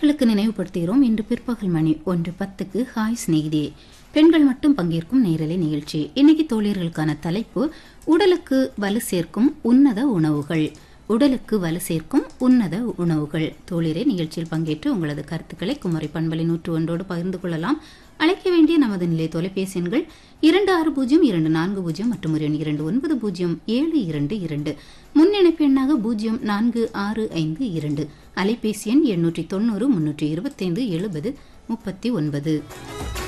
நேர்களுக்கு நினைவுபடுத்துகிறோம் இன்று பிற்பகல் மணி ஒன்று பத்துக்கு ஹாய் சிநேகிதே பெண்கள் மட்டும் பங்கேற்கும் நேரலை நிகழ்ச்சி இன்னைக்கு தோழியர்களுக்கான தலைப்பு உடலுக்கு வலு சேர்க்கும் உன்னத உணவுகள் உடலுக்கு வலு சேர்க்கும் உன்னத உணவுகள் தோழியரை நிகழ்ச்சியில் பங்கேற்று உங்களது கருத்துக்களை குமரி பண்பலை நூற்று ஒன்றோடு பகிர்ந்து கொள்ளலாம் அழைக்க வேண்டிய நமது நிலை தொலைபேசி எண்கள் இரண்டு ஆறு பூஜ்ஜியம் இரண்டு நான்கு பூஜ்ஜியம் மற்றும் ஒரு எண் இரண்டு ஒன்பது பூஜ்ஜியம் ஏழு இரண்டு இரண்டு முன்னிணைப்பு எண்ணாக பூஜ்ஜியம் நான்கு ஆறு ஐந்து இரண்டு அலைபேசி எண் எண்ணூற்றி தொண்ணூறு முன்னூற்றி இருபத்தைந்து எழுபது முப்பத்தி ஒன்பது